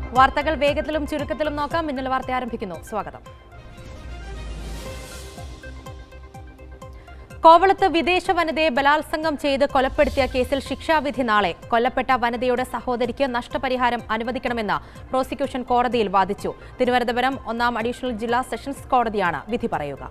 വാർത്തകൾ വേഗത്തിലും ചുരുക്കത്തിലും നോക്കാം മിന്നൽ വാർത്ത ആരംഭിക്കുന്നു സ്വാഗതം കോവളത്ത് വിദേശ വനിതയെ ബലാത്സംഗം ചെയ്ത് കൊലപ്പെടുത്തിയ കേസിൽ ശിക്ഷാവിധി നാളെ കൊല്ലപ്പെട്ട വനിതയുടെ സഹോദരിക്ക് നഷ്ടപരിഹാരം അനുവദിക്കണമെന്ന് പ്രോസിക്യൂഷൻ കോടതിയിൽ വാദിച്ചു തിരുവനന്തപുരം ഒന്നാം അഡീഷണൽ ജില്ലാ സെഷൻസ് കോടതിയാണ് വിധി പറയുക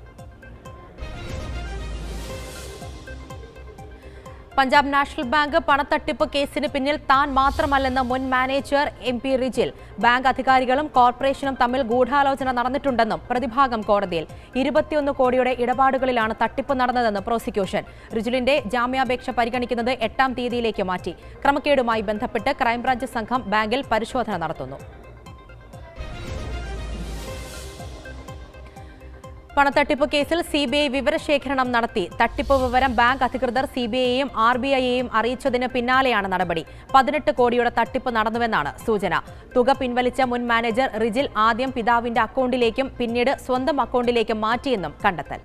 പഞ്ചാബ് നാഷണൽ ബാങ്ക് പണത്തട്ടിപ്പ് കേസിന് പിന്നിൽ താൻ മാത്രമല്ലെന്ന് മുൻ manager M P Rijil bank അധികാരികളും കോർപ്പറേഷനും തമ്മിൽ ഗൂഢാലോചന നടന്നിട്ടുണ്ടെന്നും പ്രതിഭാഗം കോടതിയിൽ ഇരുപത്തിയൊന്ന് കോടിയുടെ ഇടപാടുകളിലാണ് തട്ടിപ്പ് നടന്നതെന്ന് പ്രോസിക്യൂഷൻ റിജിലിന്റെ ജാമ്യാപേക്ഷ പരിഗണിക്കുന്നത് എട്ടാം തീയതിയിലേക്ക് മാറ്റി ക്രമക്കേടുമായി ബന്ധപ്പെട്ട് ക്രൈംബ്രാഞ്ച് സംഘം ബാങ്കിൽ പരിശോധന നടത്തുന്നു പണത്തട്ടിപ്പ് കേസിൽ സി ബി ഐ വിവരശേഖരണം നടത്തി തട്ടിപ്പ് വിവരം ബാങ്ക് അധികൃതർ സി ബി ഐയെയും ആർ ബി ഐയെയും അറിയിച്ചതിന് പിന്നാലെയാണ് നടപടി പതിനെട്ട് കോടിയുടെ തട്ടിപ്പ് നടന്നുവെന്നാണ് സൂചന തുക പിൻവലിച്ച മുൻ മാനേജർ റിജിൽ ആദ്യം പിതാവിന്റെ അക്കൗണ്ടിലേക്കും പിന്നീട് സ്വന്തം അക്കൗണ്ടിലേക്കും മാറ്റിയെന്നും കണ്ടെത്തൽ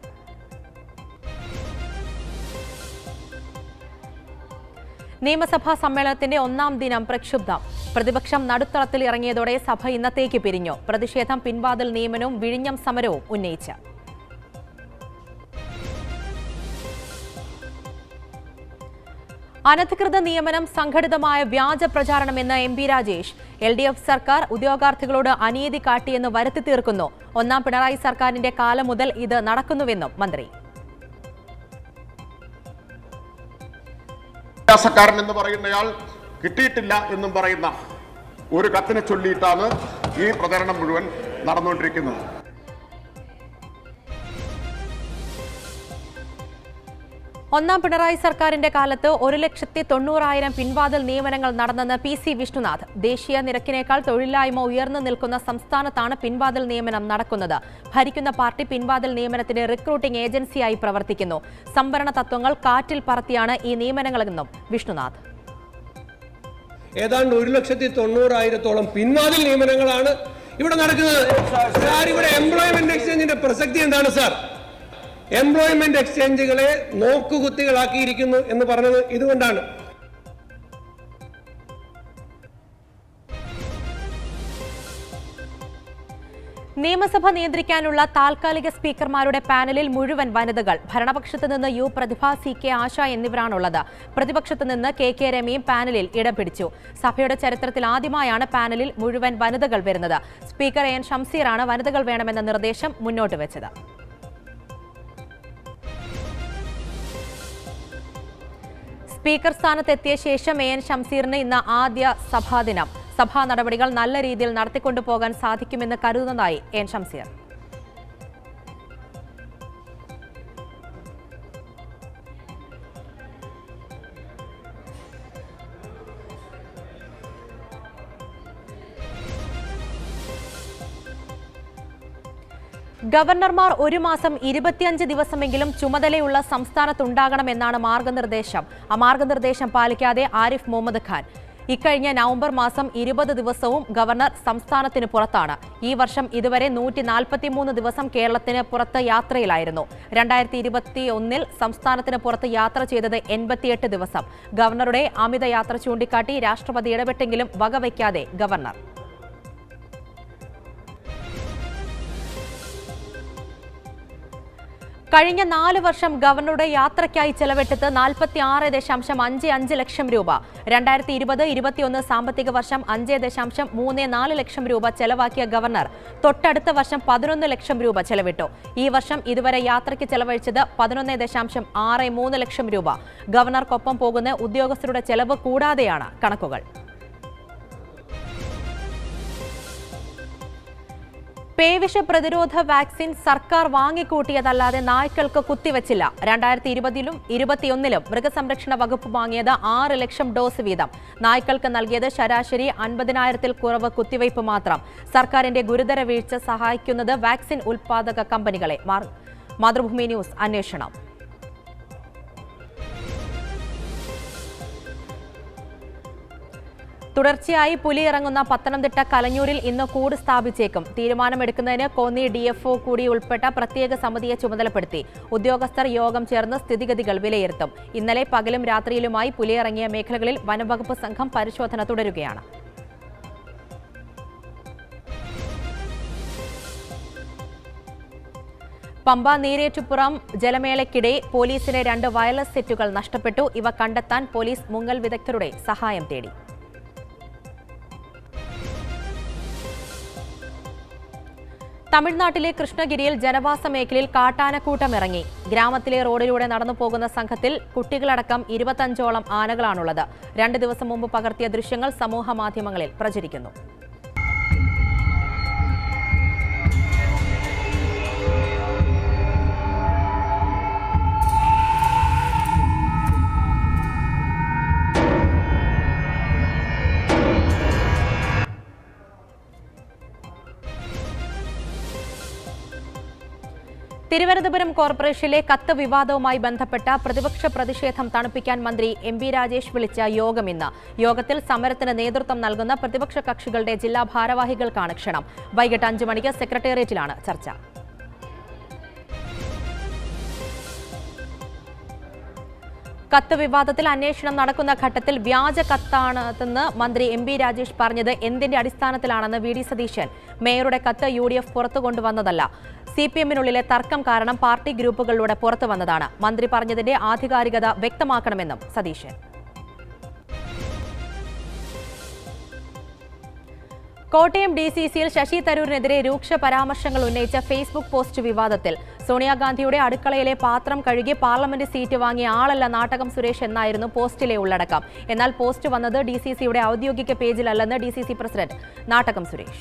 നിയമസഭാ സമ്മേളനത്തിന്റെ ഒന്നാം ദിനം പ്രക്ഷുബ്ധം പ്രതിപക്ഷം നടുത്തളത്തിൽ ഇറങ്ങിയതോടെ സഭ ഇന്നത്തേക്ക് പിരിഞ്ഞു പ്രതിഷേധം പിൻവാതിൽ നിയമനവും വിഴിഞ്ഞം സമരവും ഉന്നയിച്ച് അനധികൃത നിയമനം സംഘടിതമായ വ്യാജ പ്രചാരണമെന്ന് M P Rajesh L D F സർക്കാർ ഉദ്യോഗാർത്ഥികളോട് അനീതി കാട്ടിയെന്ന് വരുത്തി തീർക്കുന്നു ഒന്നാം പിണറായി സർക്കാരിന്റെ കാലം മുതൽ ഇത് നടക്കുന്നുവെന്നും മന്ത്രി വിദ്യാസക്കാരൻ എന്ന് പറയുന്നയാൾ കിട്ടിയിട്ടില്ല എന്നും പറയുന്ന ഒരു കത്തിനെ ചൊല്ലിയിട്ടാണ് ഈ പ്രചരണം മുഴുവൻ നടന്നുകൊണ്ടിരിക്കുന്നത് ഒന്നാം പിണറായി സർക്കാരിന്റെ കാലത്ത് ഒരു ലക്ഷത്തി തൊണ്ണൂറായിരം പിൻവാതിൽ നിയമനങ്ങൾ നടന്നെന്ന് പി സി വിഷ്ണുനാഥ് ദേശീയ നിരക്കിനേക്കാൾ തൊഴിലില്ലായ്മ ഉയർന്നു നിൽക്കുന്ന സംസ്ഥാനത്താണ് പിൻവാതിൽ നിയമനം നടക്കുന്നത് ഭരിക്കുന്ന പാർട്ടി പിൻവാതിൽ നിയമനത്തിന് റിക്രൂട്ടിംഗ് ഏജൻസിയായി പ്രവർത്തിക്കുന്നു സംവരണ തത്വങ്ങൾ കാറ്റിൽ പറത്തിയാണ് ഈ നിയമനങ്ങളെന്നും വിഷ്ണുനാഥ് ഏതാണ്ട് ഒരു ലക്ഷത്തി തൊണ്ണൂറായിരത്തോളം പിൻവാതിൽ നിയമനങ്ങളാണ് ഇവിടെ നടക്കുന്നത് സാർ ഇവിടെ എംപ്ലോയ്മെന്റ് എക്സ്ചേഞ്ചിന്റെ പ്രസക്തി എന്താണ് സാർ എംപ്ലോയ്മെന്റ് എക്സ്ചേഞ്ചുകളെ നോക്കുകുത്തികളാക്കിയിരിക്കുന്നു എന്ന് പറഞ്ഞത് ഇതുകൊണ്ടാണ് നിയമസഭ നിയന്ത്രിക്കാനുള്ള താൽക്കാലിക സ്പീക്കർമാരുടെ പാനലിൽ മുഴുവൻ വനിതകൾ ഭരണപക്ഷത്ത് നിന്ന് U Prathibha C K Asha എന്നിവരാണുള്ളത് പ്രതിപക്ഷത്ത് നിന്ന് കെ കെ രമയും പാനലിൽ ഇടം പിടിച്ചു സഭയുടെ ചരിത്രത്തിൽ ആദ്യമായാണ് പാനലിൽ മുഴുവൻ വനിതകൾ വരുന്നത് സ്പീക്കർ എൻ ഷംസീറാണ് വനിതകൾ വേണമെന്ന നിർദ്ദേശം മുന്നോട്ട് വെച്ചത് സ്പീക്കർ സ്ഥാനത്തെത്തിയ ശേഷം എ എൻ ഷംസീറിന് ഇന്ന് ആദ്യ സഭാദിനം സഭാ നടപടികൾ നല്ല രീതിയിൽ നടത്തിക്കൊണ്ടുപോകാൻ സാധിക്കുമെന്ന് കരുതുന്നതായി എൻ ഷംസീർ ഗവർണർമാർ ഒരു മാസം ഇരുപത്തിയഞ്ച് ദിവസമെങ്കിലും ചുമതലയുള്ള സംസ്ഥാനത്തുണ്ടാകണമെന്നാണ് മാർഗനിർദ്ദേശം ആ മാർഗനിർദ്ദേശം പാലിക്കാതെ ആരിഫ് മുഹമ്മദ് ഖാൻ ഇക്കഴിഞ്ഞ നവംബർ മാസം ഇരുപത് ദിവസവും ഗവർണർ സംസ്ഥാനത്തിന് പുറത്താണ് ഈ വർഷം ഇതുവരെ നൂറ്റി നാൽപ്പത്തിമൂന്ന് ദിവസം കേരളത്തിന് പുറത്ത് യാത്രയിലായിരുന്നു രണ്ടായിരത്തി ഇരുപത്തി ഒന്നിൽ സംസ്ഥാനത്തിന് പുറത്ത് യാത്ര ചെയ്തത് എൺപത്തിയെട്ട് ദിവസം ഗവർണറുടെ അമിത യാത്ര ചൂണ്ടിക്കാട്ടി രാഷ്ട്രപതി ഇടപെട്ടെങ്കിലും വകവയ്ക്കാതെ ഗവർണർ കഴിഞ്ഞ നാല് വർഷം ഗവർണറുടെ യാത്രയ്ക്കായി ചെലവിട്ടത് നാൽപ്പത്തി ആറ് ദശാംശം അഞ്ച് അഞ്ച് ലക്ഷം രൂപ രണ്ടായിരത്തി ഇരുപത് ഇരുപത്തിയൊന്ന് സാമ്പത്തിക വർഷം അഞ്ച് ദശാംശം മൂന്ന് നാല് ലക്ഷം രൂപ ചെലവാക്കിയ ഗവർണർ തൊട്ടടുത്ത വർഷം പതിനൊന്ന് ലക്ഷം രൂപ ചെലവിട്ടു ഈ വർഷം ഇതുവരെ യാത്രയ്ക്ക് ചെലവഴിച്ചത് പതിനൊന്ന് ദശാംശം ആറ് മൂന്ന് ലക്ഷം രൂപ ഗവർണർക്കൊപ്പം പോകുന്ന ഉദ്യോഗസ്ഥരുടെ ചെലവ് കൂടാതെയാണ് കണക്കുകൾ പേവിഷ പ്രതിരോധ വാക്സിൻ സർക്കാർ വാങ്ങിക്കൂട്ടിയതല്ലാതെ നായ്ക്കൾക്ക് കുത്തിവച്ചില്ല രണ്ടായിരത്തി ഇരുപതിലും ഇരുപത്തിയൊന്നിലും മൃഗസംരക്ഷണ വകുപ്പ് വാങ്ങിയത് ആറ് ലക്ഷം ഡോസ് വീതം നായ്ക്കൾക്ക് നൽകിയത് ശരാശരി അൻപതിനായിരത്തിൽ കുറവ് കുത്തിവയ്പ് മാത്രം സർക്കാരിന്റെ ഗുരുതര വീഴ്ച സഹായിക്കുന്നത് വാക്സിൻ ഉൽപാദക കമ്പനികളെ മാർ- മാതൃഭൂമി ന്യൂസ് അന്വേഷണം തുടർച്ചയായി പുലി ഇറങ്ങുന്ന പത്തനംതിട്ട കലഞ്ഞൂരിൽ ഇന്ന് കൂട് സ്ഥാപിച്ചേക്കും തീരുമാനമെടുക്കുന്നതിന് കോന്നി ഡിഎഫ്ഒ കൂടി ഉൾപ്പെട്ട പ്രത്യേക സമിതിയെ ചുമതലപ്പെടുത്തി ഉദ്യോഗസ്ഥർ യോഗം ചേർന്ന് സ്ഥിതിഗതികൾ വിലയിരുത്തും ഇന്നലെ പകലും രാത്രിയിലുമായി പുലിയിറങ്ങിയ മേഖലകളിൽ വനംവകുപ്പ് സംഘം പരിശോധന തുടരുകയാണ് പമ്പ നീരേറ്റുപുറം ജലമേളയ്ക്കിടെ പോലീസിന് രണ്ട് വയർലെസ് സെറ്റുകൾ നഷ്ടപ്പെട്ടു ഇവ കണ്ടെത്താൻ പോലീസ് മുങ്ങൽ വിദഗ്ധരുടെ സഹായം തേടി തമിഴ്നാട്ടിലെ കൃഷ്ണഗിരിയിൽ ജനവാസ മേഖലയിൽ കാട്ടാനക്കൂട്ടം ഇറങ്ങി ഗ്രാമത്തിലെ റോഡിലൂടെ നടന്നു പോകുന്ന സംഘത്തിൽ കുട്ടികളടക്കം ഇരുപത്തഞ്ചോളം ആനകളാണുള്ളത് രണ്ട് ദിവസം മുമ്പ് പകർത്തിയ ദൃശ്യങ്ങൾ സമൂഹ മാധ്യമങ്ങളിൽ പ്രചരിക്കുന്നു തിരുവനന്തപുരം കോർപ്പറേഷനിലെ കത്ത് വിവാദവുമായി ബന്ധപ്പെട്ട പ്രതിപക്ഷ പ്രതിഷേധം തണുപ്പിക്കാൻ മന്ത്രി എം ബി രാജേഷ് വിളിച്ച യോഗം ഇന്ന് യോഗത്തിൽ സമരത്തിന് നേതൃത്വം നൽകുന്ന പ്രതിപക്ഷ കക്ഷികളുടെ ജില്ലാ ഭാരവാഹികൾക്കാണ് ക്ഷണം വൈകിട്ട് അഞ്ചു മണിക്ക് സെക്രട്ടേറിയറ്റിലാണ് ചർച്ച കത്ത് വിവാദത്തിൽ അന്വേഷണം നടക്കുന്ന ഘട്ടത്തിൽ വ്യാജ കത്താണെന്ന് മന്ത്രി എം ബി രാജേഷ് പറഞ്ഞത് എന്തിന്റെ അടിസ്ഥാനത്തിലാണെന്ന് വി ഡി സതീശൻ മേയറുടെ കത്ത് യു ഡി എഫ് പുറത്തു കൊണ്ടുവന്നതല്ല സി പി എമ്മിനുള്ളിലെ തർക്കം കാരണം പാർട്ടി ഗ്രൂപ്പുകളിലൂടെ പുറത്തു വന്നതാണ് മന്ത്രി പറഞ്ഞതിന്റെ ആധികാരികത വ്യക്തമാക്കണമെന്നും സതീശൻ കോട്ടയം ഡി സി സിയിൽ ശശി തരൂരിനെതിരെ രൂക്ഷ പരാമർശങ്ങൾ ഉന്നയിച്ച ഫേസ്ബുക്ക് പോസ്റ്റ് വിവാദത്തിൽ സോണിയാഗാന്ധിയുടെ അടുക്കളയിലെ പാത്രം കഴുകി പാർലമെന്റ് സീറ്റ് വാങ്ങിയ ആളല്ല നാട്ടകം സുരേഷ് എന്നായിരുന്നു പോസ്റ്റിലെ ഉള്ളടക്കം എന്നാൽ പോസ്റ്റ് വന്നത് ഡി സി സിയുടെ ഔദ്യോഗിക പേജിലല്ലെന്ന് D C C president Nattakam Suresh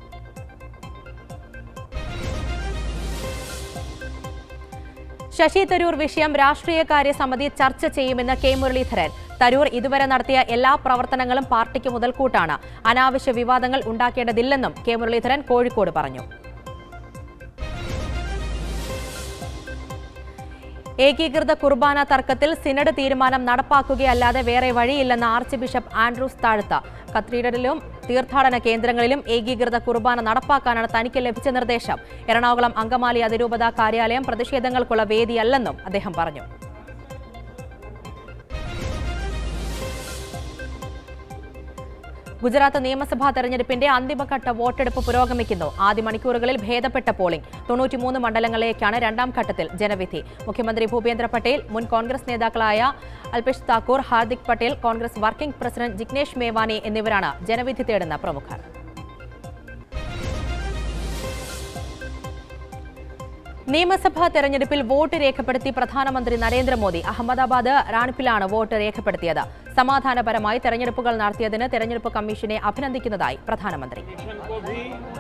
Shashi Tharoor വിഷയം രാഷ്ട്രീയകാര്യ സമിതി ചർച്ച ചെയ്യുമെന്ന് കെ മുരളീധരൻ തരൂർ ഇതുവരെ നടത്തിയ എല്ലാ പ്രവർത്തനങ്ങളും പാർട്ടിക്ക് മുതൽക്കൂട്ടാണ് അനാവശ്യ വിവാദങ്ങൾ ഉണ്ടാക്കേണ്ടതില്ലെന്നും കെ മുരളീധരൻ കോഴിക്കോട് പറഞ്ഞു ഏകീകൃത കുർബാന തർക്കത്തിൽ സിനഡ് തീരുമാനം നടപ്പാക്കുകയല്ലാതെ വേറെ വഴിയില്ലെന്ന് ആർച്ച് ബിഷപ്പ് ആൻഡ്രൂസ് താഴ്ത്ത കത്തീഡ്രലിലും തീർത്ഥാടന കേന്ദ്രങ്ങളിലും ഏകീകൃത കുർബാന നടപ്പാക്കാനാണ് തനിക്ക് ലഭിച്ച നിർദ്ദേശം എറണാകുളം അങ്കമാലി അതിരൂപത കാര്യാലയം പ്രതിഷേധങ്ങൾക്കുള്ള വേദിയല്ലെന്നും അദ്ദേഹം പറഞ്ഞു ഗുജറാത്ത് നിയമസഭാ തെരഞ്ഞെടുപ്പിന്റെ അന്തിമഘട്ട വോട്ടെടുപ്പ് പുരോഗമിക്കുന്നു ആദ്യ മണിക്കൂറുകളിൽ ഭേദപ്പെട്ട പോളിംഗ് തൊണ്ണൂറ്റിമൂന്ന് മണ്ഡലങ്ങളിലേക്കാണ് രണ്ടാം ഘട്ടത്തിൽ ജനവിധി മുഖ്യമന്ത്രി ഭൂപേന്ദ്ര പട്ടേൽ മുൻ കോൺഗ്രസ് നേതാക്കളായ അൽപേഷ് താക്കൂർ ഹാർദിക് പട്ടേൽ കോൺഗ്രസ് വർക്കിംഗ് പ്രസിഡന്റ് ജിഗ്നേഷ് മേവാനി എന്നിവരാണ് ജനവിധി തേടുന്ന പ്രമുഖർ നിയമസഭാ തെരഞ്ഞെടുപ്പിൽ വോട്ട് രേഖപ്പെടുത്തി പ്രധാനമന്ത്രി നരേന്ദ്രമോദി അഹമ്മദാബാദ് റാണിപ്പിലാണ് വോട്ട് രേഖപ്പെടുത്തിയത് സമാധാനപരമായി തെരഞ്ഞെടുപ്പുകൾ നടത്തിയതിന് തെരഞ്ഞെടുപ്പ് കമ്മീഷനെ അഭിനന്ദിക്കുന്നതായി പ്രധാനമന്ത്രി को भी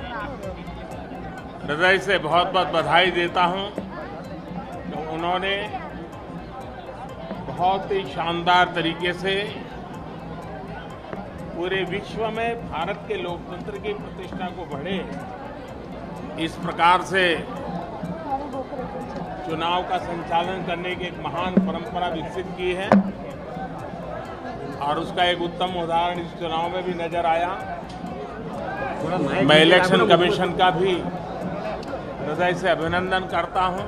हृदय से बहुत बहुत बधाई देता हूं कि उन्होंने बहुत ही शानदार तरीके से पूरे विश्व में भारत के लोकतंत्र की प्रतिष्ठा को बढ़े इस प्रकार से चुनाव का संचालन करने की एक महान परंपरा विकसित की है और उसका एक उत्तम उदाहरण इस चुनाव में भी नजर आया मैं इलेक्शन कमीशन का भी हृदय से अभिनंदन करता हूं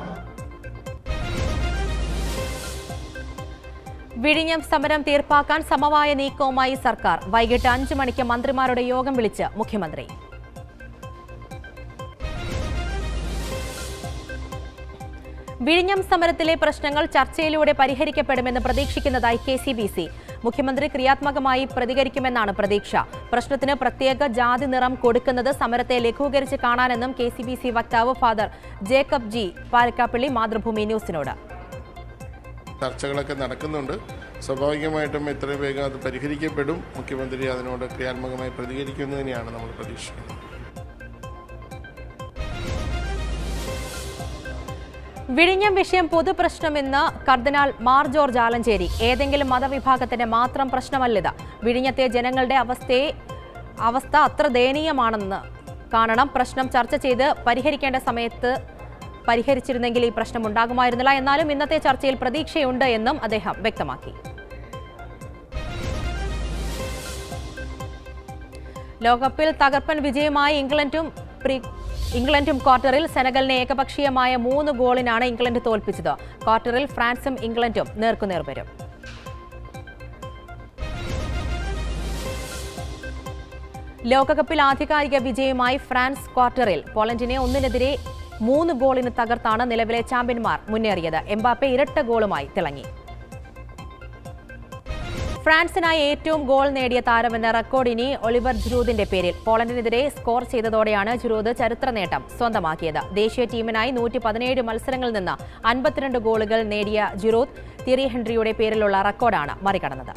വിഴിഞ്ഞം സമരം തീർപ്പാക്കാൻ സമവായ നീക്കവുമായി സർക്കാർ വൈകിട്ട് അഞ്ച് മണിക്ക് മന്ത്രിമാരുടെ യോഗം വിളിച്ച് മുഖ്യമന്ത്രി വിഴിഞ്ഞം സമരത്തിലെ പ്രശ്നങ്ങൾ ചർച്ചയിലൂടെ പരിഹരിക്കപ്പെടുമെന്ന് പ്രതീക്ഷിക്കുന്നതായി കെ സി ബി സി മുഖ്യമന്ത്രി ക്രിയാത്മകമായി പ്രതികരിക്കുമെന്നാണ് പ്രതീക്ഷ പ്രശ്നത്തിന് പ്രത്യേക ജാതി നിറം കൊടുക്കുന്നത് സമരത്തെ ലഘൂകരിച്ച് കാണാനെന്നും കെ സി ബി സി വക്താവ് ഫാദർ ജേക്കബ് ജി പാലക്കാപ്പള്ളി മാതൃഭൂമി ന്യൂസിനോട് ചർച്ചകളൊക്കെ നടക്കുന്നുണ്ട് സ്വാഭാവികമായിട്ടും എത്രയും വേഗം അത് പരിഹരിക്കപ്പെടും മുഖ്യമന്ത്രി അതിനോട് ക്രിയാത്മകമായി പ്രതികരിക്കുന്നു തന്നെയാണ് നമ്മൾ പ്രതീക്ഷിക്കുന്നത് വിഴിഞ്ഞം വിഷയം പൊതുപ്രശ്നമെന്ന് കർദിനാൾ മാർ ജോർജ് ആലഞ്ചേരി ഏതെങ്കിലും മതവിഭാഗത്തിന്റെ മാത്രം പ്രശ്നമല്ലിത് വിഴിഞ്ഞത്തെ ജനങ്ങളുടെ അവസ്ഥയെ അവസ്ഥ അത്ര ദയനീയമാണെന്ന് കാണണം പ്രശ്നം ചർച്ച ചെയ്ത് പരിഹരിക്കേണ്ട സമയത്ത് പരിഹരിച്ചിരുന്നെങ്കിൽ ഈ പ്രശ്നം ഉണ്ടാകുമായിരുന്നില്ല എന്നാലും ഇന്നത്തെ ചർച്ചയിൽ പ്രതീക്ഷയുണ്ട് എന്നും അദ്ദേഹം വ്യക്തമാക്കി ലോകകപ്പിൽ തകർപ്പൻ വിജയമായി ഇംഗ്ലണ്ടും പ്രീ- ഇംഗ്ലണ്ടും ക്വാർട്ടറിൽ സെനഗലിനെ ഏകപക്ഷീയമായ മൂന്ന് ഗോളിനാണ് ഇംഗ്ലണ്ട് തോൽപ്പിച്ചത് ക്വാർട്ടറിൽ ഫ്രാൻസും ഇംഗ്ലണ്ടും നേർക്കുനേർ വരും ലോകകപ്പിൽ ആധികാരിക വിജയമായി ഫ്രാൻസ് ക്വാർട്ടറിൽ പോളണ്ടിനെ ഒന്നിനെതിരെ മൂന്ന് ഗോളിന് തകർത്താണ് നിലവിലെ ചാമ്പ്യന്മാർ മുന്നേറിയത് എംബാപ്പെ ഇരട്ട ഗോളുമായി തിളങ്ങി ഫ്രാൻസിനായി ഏറ്റവും ഗോൾ നേടിയ താരമെന്ന റെക്കോർഡ് ഇനി ഒളിവർ ജുറൂദിന്റെ പേരിൽ പോളണ്ടിനെതിരെ സ്കോർ ചെയ്തതോടെയാണ് ജുറൂദ് ചരിത്ര നേട്ടം സ്വന്തമാക്കിയത് ദേശീയ ടീമിനായി നൂറ്റി പതിനേഴ് മത്സരങ്ങളിൽ നിന്ന് അൻപത്തിരണ്ട് ഗോളുകൾ നേടിയ ജുറൂദ് തിയറി ഹെൻറിയുടെ പേരിലുള്ള റെക്കോർഡാണ് മറികടന്നത്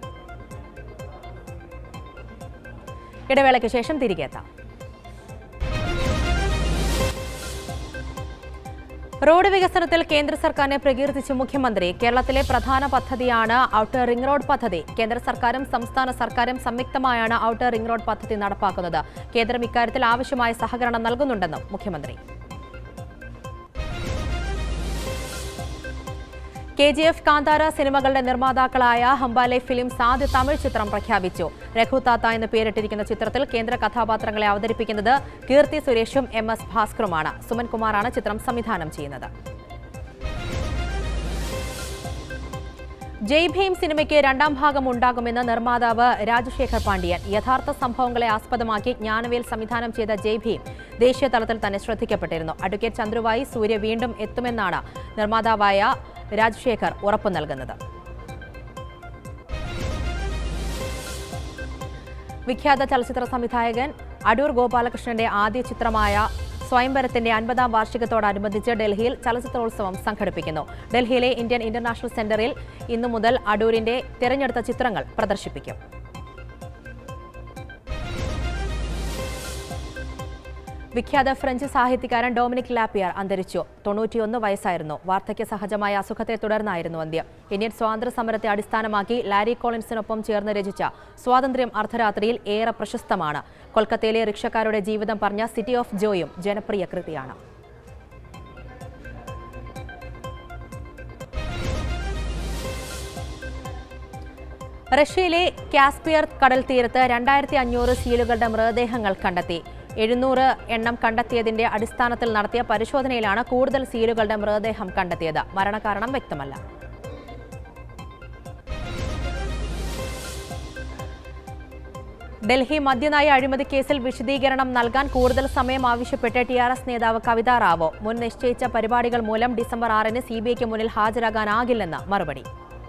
ഇടവേളയ്ക്ക് ശേഷം തിരികെ എത്താം റോഡ് വികസനത്തിൽ കേന്ദ്ര സർക്കാരിനെ പ്രകീർത്തിച്ച് മുഖ്യമന്ത്രി കേരളത്തിലെ പ്രധാന പദ്ധതിയാണ് ഔട്ടർ റിംഗ് റോഡ് പദ്ധതി കേന്ദ്ര സർക്കാരും സംസ്ഥാന സർക്കാരും സംയുക്തമായാണ് ഔട്ടർ റിംഗ് റോഡ് പദ്ധതി നടപ്പാക്കുന്നത് കേന്ദ്രം ഇക്കാര്യത്തിൽ ആവശ്യമായ സഹകരണം നൽകുന്നുണ്ടെന്നും മുഖ്യമന്ത്രി കെ ജി എഫ് കാന്താര സിനിമകളുടെ നിർമ്മാതാക്കളായ ഹംബാലെ ഫിലിംസ് ആദ്യ തമിഴ് ചിത്രം പ്രഖ്യാപിച്ചു രഘു താത്ത എന്ന് പേരിട്ടിരിക്കുന്ന ചിത്രത്തിൽ കേന്ദ്ര കഥാപാത്രങ്ങളെ അവതരിപ്പിക്കുന്നത് കീർത്തി സുരേഷും എം എസ് ഭാസ്കറുമാണ് സുമൻ കുമാറാണ് ചിത്രം സംവിധാനം ചെയ്യുന്നത് ജയ് ഭീം സിനിമയ്ക്ക് രണ്ടാം ഭാഗം ഉണ്ടാകുമെന്ന് നിർമ്മാതാവ് രാജശേഖർ പാണ്ഡ്യൻ യഥാർത്ഥ സംഭവങ്ങളെ ആസ്പദമാക്കി ജ്ഞാനവേൽ സംവിധാനം ചെയ്ത ജയ് ഭീം ദേശീയ തലത്തിൽ തന്നെ ശ്രദ്ധിക്കപ്പെട്ടിരുന്നു അഡ്വക്കേറ്റ് ചന്ദ്രുവായി സൂര്യ വീണ്ടും എത്തുമെന്നാണ് നിർമ്മാതാവായ രാജശേഖർ ഉറപ്പു നൽകുന്നത് വിഖ്യാത ചലച്ചിത്ര സംവിധായകൻ അടൂർ ഗോപാലകൃഷ്ണന്റെ ആദ്യ ചിത്രമായ സ്വയംവരത്തിന്റെ അൻപതാം വാർഷികത്തോടനുബന്ധിച്ച് ഡൽഹിയിൽ ചലച്ചിത്രോത്സവം സംഘടിപ്പിക്കുന്നു ഡൽഹിയിലെ ഇന്ത്യൻ ഇന്റർനാഷണൽ സെന്ററിൽ ഇന്നു മുതൽ അടൂരിന്റെ തിരഞ്ഞെടുത്ത ചിത്രങ്ങൾ പ്രദർശിപ്പിക്കും വിഖ്യാത ഫ്രഞ്ച് സാഹിത്യകാരൻ ഡൊമിനിക് ലാപ്പിയർ അന്തരിച്ചു തൊണ്ണൂറ്റിയൊന്ന് വയസ്സായിരുന്നു വാർദ്ധക്യ സഹജമായ അസുഖത്തെ തുടർന്നായിരുന്നു അന്ത്യം ഇന്ത്യൻ സ്വാതന്ത്ര്യ സമരത്തെ അടിസ്ഥാനമാക്കി ലാരി കോളിൻസിനൊപ്പം ചേർന്ന് രചിച്ച സ്വാതന്ത്ര്യം അർദ്ധരാത്രിയിൽ ഏറെ പ്രശസ്തമാണ് കൊൽക്കത്തയിലെ റിക്ഷക്കാരുടെ ജീവിതം പറഞ്ഞ സിറ്റി ഓഫ് ജോയും ജനപ്രിയ കൃതിയാണ് റഷ്യയിലെ കാസ്പിയർ കടൽ തീരത്ത് രണ്ടായിരത്തി അഞ്ഞൂറ് സീലുകളുടെ മൃതദേഹങ്ങൾ കണ്ടെത്തി എഴുന്നൂറ് എണ്ണം കണ്ടെത്തിയതിന്റെ അടിസ്ഥാനത്തിൽ നടത്തിയ പരിശോധനയിലാണ് കൂടുതൽ സീലുകളുടെ മൃതദേഹം കണ്ടെത്തിയത് മരണകാരണം വ്യക്തമല്ല ഡൽഹി മദ്യനയ അഴിമതി കേസിൽ വിശദീകരണം നൽകാൻ കൂടുതൽ സമയം ആവശ്യപ്പെട്ട് ടി ആർ എസ് നേതാവ് കവിത റാവോ മുൻ നിശ്ചയിച്ച പരിപാടികൾ മൂലം ഡിസംബർ ആറിന് സിബിഐക്ക് മുന്നിൽ ഹാജരാകാനാകില്ലെന്ന് മറുപടി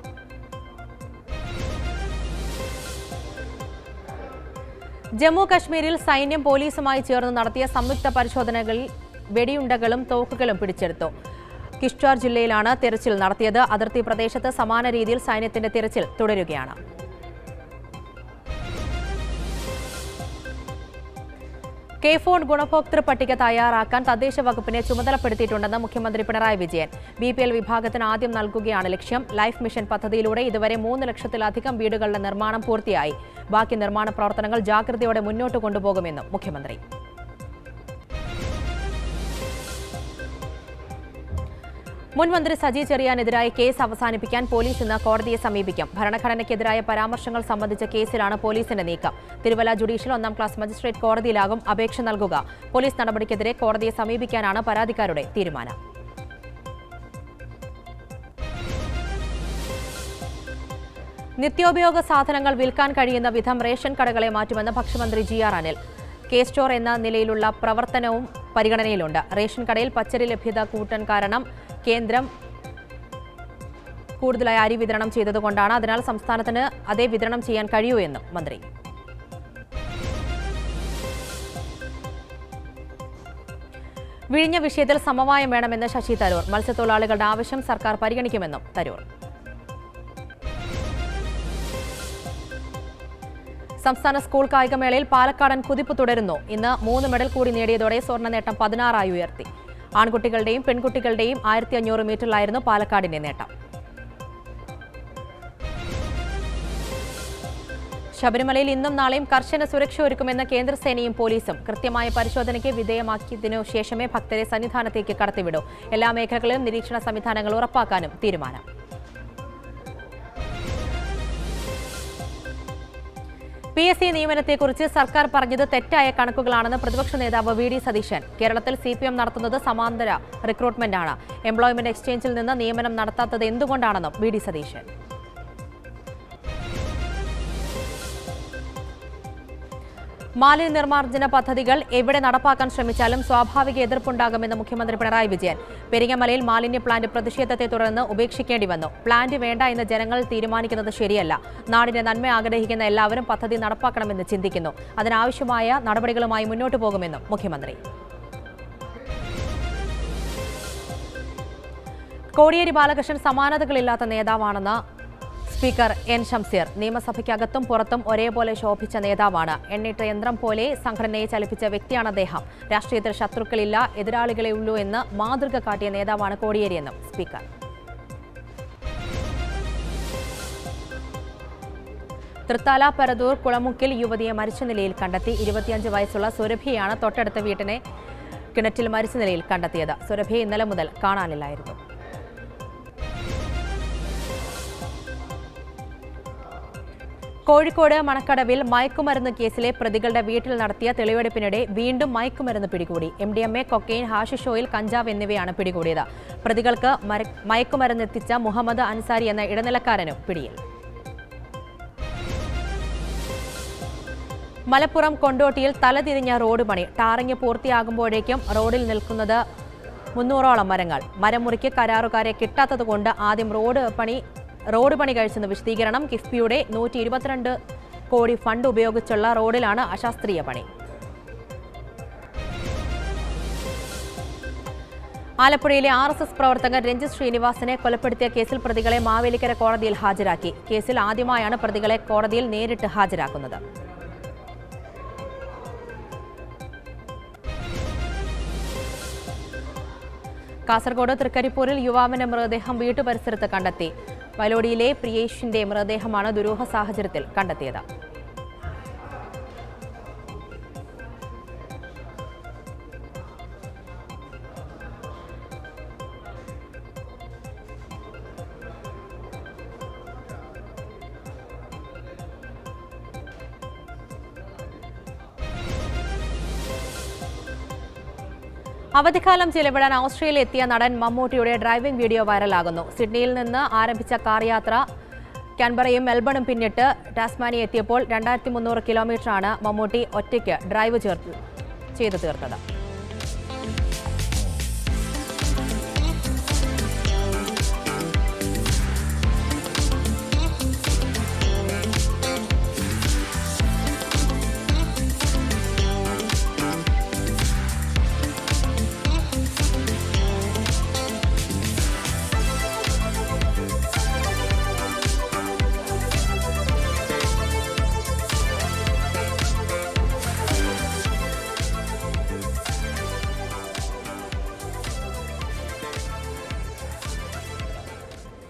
ജമ്മു കശ്മീരിൽ സൈന്യം പോലീസുമായി ചേർന്ന് നടത്തിയ സംയുക്ത പരിശോധനകളിൽ വെടിയുണ്ടകളും തോക്കുകളും പിടിച്ചെടുത്തു കിഷ്ട്വാർ ജില്ലയിലാണ് തിരച്ചിൽ നടത്തിയത് അതിർത്തി പ്രദേശത്ത് സമാന രീതിയിൽ സൈന്യത്തിന്റെ തിരച്ചിൽ തുടരുകയാണ് കെ ഫോൺ ഗുണഭോക്തൃ പട്ടിക തയ്യാറാക്കാൻ തദ്ദേശ വകുപ്പിനെ ചുമതലപ്പെടുത്തിയിട്ടുണ്ടെന്ന് മുഖ്യമന്ത്രി Pinarayi Vijayan B P L വിഭാഗത്തിന് ആദ്യം നൽകുകയാണ് ലക്ഷ്യം ലൈഫ് മിഷൻ പദ്ധതിയിലൂടെ ഇതുവരെ മൂന്ന് ലക്ഷത്തിലധികം വീടുകളുടെ നിർമ്മാണം പൂർത്തിയായി ബാക്കി നിർമ്മാണ പ്രവർത്തനങ്ങൾ ജാഗ്രതയോടെ മുന്നോട്ട് കൊണ്ടുപോകുമെന്നും മുഖ്യമന്ത്രി മുൻ മന്ത്രി സജി ചെറിയാനെതിരായ കേസ് അവസാനിപ്പിക്കാൻ പോലീസ് ഇന്ന് കോടതിയെ സമീപിക്കും ഭരണഘടനയ്ക്കെതിരായ പരാമർശങ്ങൾ സംബന്ധിച്ച കേസിലാണ് പോലീസിന്റെ നീക്കം തിരുവല്ല ജുഡീഷ്യൽ ഒന്നാം ക്ലാസ് മജിസ്ട്രേറ്റ് കോടതിയിലാകും അപേക്ഷ നൽകുക പോലീസ് നടപടിക്കെതിരെ കോടതിയെ സമീപിക്കാനാണ് പരാതിക്കാരുടെ തീരുമാനം നിത്യോപയോഗ സാധനങ്ങൾ വിൽക്കാൻ കഴിയുന്ന വിധം റേഷൻ കടകളെ മാറ്റുമെന്ന് ഭക്ഷ്യമന്ത്രി G R Anil K store എന്ന നിലയിലുള്ള പ്രവർത്തനവും പരിഗണനയിലുണ്ട് റേഷൻ കടയിൽ പച്ചരി ലഭ്യത കൂട്ടാൻ കാരണം കേന്ദ്രം കൂടുതലായി അരി വിതരണം ചെയ്തതുകൊണ്ടാണ് അതിനാൽ സംസ്ഥാനത്തിന് അതേ വിതരണം ചെയ്യാൻ കഴിയൂ എന്നും മന്ത്രി വിഴിഞ്ഞ വിഷയത്തിൽ സമവായം വേണമെന്ന് ശശി തരൂർ മത്സ്യത്തൊഴിലാളികളുടെ ആവശ്യം സർക്കാർ പരിഗണിക്കുമെന്നും തരൂർ സംസ്ഥാന സ്കൂൾ കായികമേളയിൽ പാലക്കാടൻ കുതിപ്പ് തുടരുന്നു ഇന്ന് മൂന്ന് മെഡൽ കൂടി നേടിയതോടെ സ്വർണ്ണ നേട്ടം പതിനാറായി ഉയർത്തി ആൺകുട്ടികളുടെയും പെൺകുട്ടികളുടെയും ആയിരത്തി അഞ്ഞൂറ് മീറ്ററിലായിരുന്നു പാലക്കാടിന്റെ നേട്ടം ശബരിമലയിൽ ഇന്നും നാളെയും കർശന സുരക്ഷ ഒരുക്കുമെന്ന് കേന്ദ്രസേനയും പോലീസും കൃത്യമായ പരിശോധനയ്ക്ക് വിധേയമാക്കിയതിനു ശേഷമേ ഭക്തരെ സന്നിധാനത്തേക്ക് കടത്തിവിടൂ എല്ലാ മേഖലകളിലും നിരീക്ഷണ സംവിധാനങ്ങൾ ഉറപ്പാക്കാനും തീരുമാനം പി എസ് സി നിയമനത്തെക്കുറിച്ച് സർക്കാർ പറഞ്ഞത് തെറ്റായ കണക്കുകളാണെന്ന് പ്രതിപക്ഷ നേതാവ് വി ഡി സതീശൻ കേരളത്തിൽ സി പി എം നടത്തുന്നത് സമാന്തര റിക്രൂട്ട്മെന്റാണ് എംപ്ലോയ്മെന്റ് എക്സ്ചേഞ്ചിൽ നിന്ന് നിയമനം നടത്താത്തത് എന്തുകൊണ്ടാണെന്നും വി ഡി സതീശൻ മാലിന്യ നിർമ്മാർജ്ജന പദ്ധതികൾ എവിടെ നടപ്പാക്കാൻ ശ്രമിച്ചാലും സ്വാഭാവിക എതിർപ്പുണ്ടാകുമെന്ന് മുഖ്യമന്ത്രി പിണറായി വിജയൻ പെരിങ്ങമലയിൽ മാലിന്യ പ്ലാന്റ് പ്രതിഷേധത്തെ തുടർന്ന് ഉപേക്ഷിക്കേണ്ടി വന്നു പ്ലാന്റ് വേണ്ട എന്ന് ജനങ്ങൾ തീരുമാനിക്കുന്നത് ശരിയല്ല നാടിന്റെ നന്മ ആഗ്രഹിക്കുന്ന എല്ലാവരും പദ്ധതി നടപ്പാക്കണമെന്ന് ചിന്തിക്കുന്നു അതിനാവശ്യമായ നടപടികളുമായി മുന്നോട്ടു പോകുമെന്നും മുഖ്യമന്ത്രി കോടിയേരി ബാലകൃഷ്ണൻ സമാനതകളില്ലാത്ത നേതാവാണെന്ന് സ്പീക്കർ എൻ ഷംസീർ നിയമസഭയ്ക്കകത്തും പുറത്തും ഒരേപോലെ ശോഭിച്ച നേതാവാണ് എണ്ണിട്ട യന്ത്രം പോലെ സംഘടനയെ ചലിപ്പിച്ച വ്യക്തിയാണ് അദ്ദേഹം രാഷ്ട്രീയത്തിൽ ശത്രുക്കളില്ല എതിരാളികളെ ഉള്ളൂ എന്ന് മാതൃക കാട്ടിയ നേതാവാണ് കോടിയേരിയെന്നും സ്പീക്കർ തൃത്താല പരതൂർ കുളമുക്കിൽ യുവതിയെ മരിച്ച നിലയിൽ കണ്ടെത്തി ഇരുപത്തിയഞ്ച് വയസ്സുള്ള സുരഭിയാണ് തൊട്ടടുത്ത വീട്ടിനെ കിണറ്റിൽ മരിച്ച നിലയിൽ കണ്ടെത്തിയത് സുരഭിയെ ഇന്നലെ മുതൽ കാണാനില്ലായിരുന്നു കോഴിക്കോട് മണക്കടവിൽ മയക്കുമരുന്ന് കേസിലെ പ്രതികളുടെ വീട്ടിൽ നടത്തിയ തെളിവെടുപ്പിനിടെ വീണ്ടും മയക്കുമരുന്ന് പിടികൂടി M D M A cocaine hashish oil കഞ്ചാവ് എന്നിവയാണ് പിടികൂടിയത് പ്രതികൾക്ക് മര- മയക്കുമരുന്ന് എത്തിച്ച മുഹമ്മദ് അൻസാരി എന്ന ഇടനിലക്കാരനും പിടിയിൽ മലപ്പുറം കൊണ്ടോട്ടിയിൽ തലതിരിഞ്ഞ റോഡ് പണി ടാറിങ് പൂർത്തിയാകുമ്പോഴേക്കും റോഡിൽ നിൽക്കുന്നത് മുന്നൂറോളം മരങ്ങൾ മരം മുറിക്ക് കരാറുകാരെ കിട്ടാത്തതുകൊണ്ട് ആദ്യം റോഡ് പണി റോഡ് പണി കഴിച്ചെന്ന് വിശദീകരണം കിഫ്ബിയുടെ നൂറ്റി ഇരുപത്തിരണ്ട് കോടി ഫണ്ട് ഉപയോഗിച്ചുള്ള റോഡിലാണ് അശാസ്ത്രീയ പണി ആലപ്പുഴയിലെ ആർ എസ് എസ് പ്രവർത്തകൻ രഞ്ജിത് ശ്രീനിവാസനെ കൊലപ്പെടുത്തിയ കേസിൽ പ്രതികളെ മാവേലിക്കര കോടതിയിൽ ഹാജരാക്കി കേസിൽ ആദ്യമായാണ് പ്രതികളെ കോടതിയിൽ നേരിട്ട് ഹാജരാക്കുന്നത് കാസർഗോഡ് തൃക്കരിപ്പൂരിൽ യുവാവിന്റെ മൃതദേഹം വീട്ടുപരിസരത്ത് കണ്ടെത്തി വലോടിയിലെ പ്രിയേഷിന്റെ മൃതദേഹമാണ് ദുരൂഹ സാഹചര്യത്തിൽ കണ്ടെത്തിയത് അവധിക്കാലം ചെലവിടാൻ ഓസ്ട്രേലിയ എത്തിയ നടൻ മമ്മൂട്ടിയുടെ ഡ്രൈവിംഗ് വീഡിയോ വൈറലാകുന്നു സിഡ്നിയിൽ നിന്ന് ആരംഭിച്ച കാർ യാത്ര കാൻബറയും മെൽബണും പിന്നിട്ട് ടാസ്മാനിയ എത്തിയപ്പോൾ രണ്ടായിരത്തി മുന്നൂറ് കിലോമീറ്ററാണ് മമ്മൂട്ടി ഒറ്റയ്ക്ക് ഡ്രൈവ് ചേർത്ത് ചെയ്തു തീർത്തത്